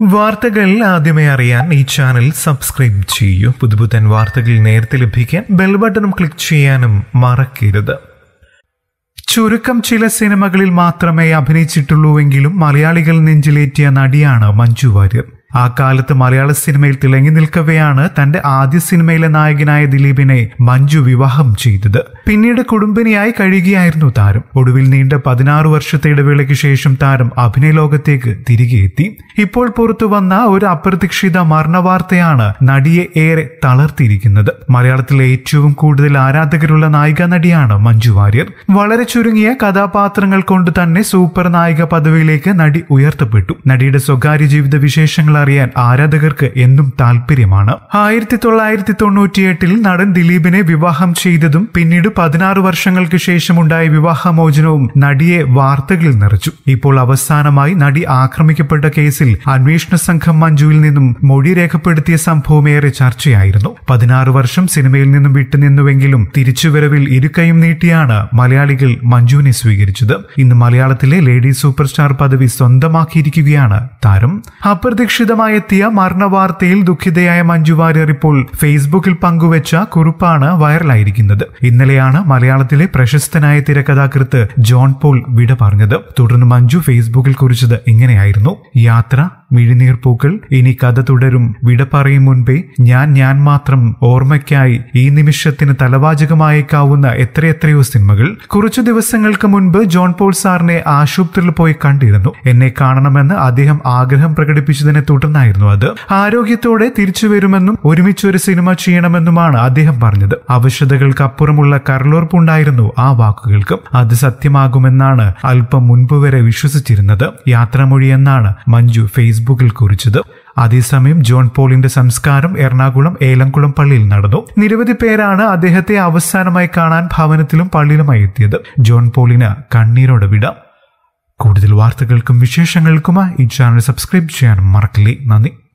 വാർത്തകൾ ആദ്യമേ അറിയാൻ ഈ ചാനൽ സബ്സ്ക്രൈബ് ചെയ്യൂ പുതുപുത്തൻ വാർത്തകൾ നേരത്തെ ലഭിക്കാൻ ബെൽ ബട്ടണും ക്ലിക്ക് ചെയ്യാനും മറക്കരുത് ചുരുക്കം ചില സിനിമകളിൽ മാത്രമേ അഭിനയിച്ചിട്ടുള്ളൂവെങ്കിലും മലയാളികൾ നെഞ്ചിലേറ്റിയ നടിയാണ് മഞ്ജു വാര്യർ ആ കാലത്ത് മലയാള സിനിമയിൽ തിളങ്ങി നിൽക്കവെയാണ് തന്റെ ആദ്യ സിനിമയിലെ നായകനായ ദിലീപിനെ മഞ്ജു വിവാഹം ചെയ്തത് പിന്നീട് കുടുംബിനിയായി കഴിയുകയായിരുന്നു താരം ഒടുവിൽ നീണ്ട പതിനാറ് വർഷത്തെ ഇടവേളയ്ക്ക് ശേഷം താരം അഭിനയ ലോകത്തേക്ക് തിരികെ എത്തി ഇപ്പോൾ പുറത്തു വന്ന ഒരു അപ്രതീക്ഷിത മരണവാർത്തയാണ് നടിയെ ഏറെ തളർത്തിയിരിക്കുന്നത് മലയാളത്തിലെ ഏറ്റവും കൂടുതൽ ആരാധകരുള്ള നായിക നടിയാണ് മഞ്ജു വാര്യർ വളരെ ചുരുങ്ങിയ കഥാപാത്രങ്ങൾ കൊണ്ട് തന്നെ സൂപ്പർ നായിക പദവിയിലേക്ക് നടി ഉയർത്തപ്പെട്ടു നടിയുടെ സ്വകാര്യ ജീവിത വിശേഷങ്ങൾ അറിയാൻ ആരാധകർക്ക് എന്നും താല്പര്യമാണ് ആയിരത്തി തൊള്ളായിരത്തി തൊണ്ണൂറ്റിയെട്ടിൽ നടൻ ദിലീപിനെ വിവാഹം ചെയ്തതും പിന്നീട് പതിനാറ് വർഷങ്ങൾക്ക് ശേഷമുണ്ടായ വിവാഹമോചനവും നടിയെ വാർത്തകളിൽ നിറച്ചു ഇപ്പോൾ അവസാനമായി നടി ആക്രമിക്കപ്പെട്ട കേസിൽ അന്വേഷണ സംഘം മഞ്ജുവിൽ നിന്നും മൊഴി രേഖപ്പെടുത്തിയ സംഭവം ഏറെ ചർച്ചയായിരുന്നു പതിനാറ് വർഷം സിനിമയിൽ നിന്നും വിട്ടുനിന്നുവെങ്കിലും തിരിച്ചുവരവിൽ ഇരുകൈയും നീട്ടിയാണ് മലയാളികൾ മഞ്ജുവിനെ സ്വീകരിച്ചത് ഇന്ന് മലയാളത്തിലെ ലേഡി സൂപ്പർ സ്റ്റാർ പദവി സ്വന്തമാക്കിയിരിക്കുകയാണ് താരം അപ്രതീക്ഷിതമായി എത്തിയ മരണവാർത്തയിൽ ദുഃഖിതയായ മഞ്ജു വാര്യർ ഇപ്പോൾ ഫേസ്ബുക്കിൽ പങ്കുവച്ച കുറിപ്പാണ് വൈറലായിരിക്കുന്നത് ഇന്നലെയാണ് മലയാളത്തിലെ പ്രശസ്തനായ തിരക്കഥാകൃത്ത് ജോൺ പോൾ വിട പറഞ്ഞത് തുടർന്ന് മഞ്ജു ഫേസ്ബുക്കിൽ കുറിച്ചത് ഇങ്ങനെയായിരുന്നു യാത്ര മിഴിനീർ പൂക്കൾ ഇനി കഥ തുടരും വിട പറയും മുൻപേ ഞാൻ ഞാൻ മാത്രം ഓർമ്മയ്ക്കായി ഈ നിമിഷത്തിന് തലവാചകമായേക്കാവുന്ന എത്രയെത്രയോ സിനിമകൾ കുറച്ചു ദിവസങ്ങൾക്ക് മുൻപ് ജോൺ പോൾ സാറിനെ ആശുപത്രിയിൽ പോയി കണ്ടിരുന്നു എന്നെ കാണണമെന്ന് അദ്ദേഹം ആഗ്രഹം പ്രകടിപ്പിച്ചതിനെ തുടർന്നായിരുന്നു അത് ആരോഗ്യത്തോടെ തിരിച്ചു വരുമെന്നും ഒരുമിച്ച് ഒരു സിനിമ ചെയ്യണമെന്നുമാണ് അദ്ദേഹം പറഞ്ഞത് അവശതകൾക്കപ്പുറമുള്ള കരലോർപ്പുണ്ടായിരുന്നു ആ വാക്കുകൾക്ക് അത് സത്യമാകുമെന്നാണ് അല്പം മുൻപ് വരെ വിശ്വസിച്ചിരുന്നത് യാത്രാമൊഴി എന്നാണ് മഞ്ജു ഫേസ്ബുക്കിൽ കുറിച്ചത് അതേസമയം ജോൺ പോളിന്റെ സംസ്കാരം എറണാകുളം ഏലംകുളം പള്ളിയിൽ നടന്നു നിരവധി പേരാണ് അദ്ദേഹത്തെ അവസാനമായി കാണാൻ ഭവനത്തിലും പള്ളിയിലുമായി എത്തിയത് ജോൺ പോളിന് കണ്ണീരോടെ വിട കൂടുതൽ വാർത്തകൾക്കും വിശേഷങ്ങൾക്കുമായി ഈ ചാനൽ സബ്സ്ക്രൈബ് ചെയ്യാൻ മറക്കില്ലേ നന്ദി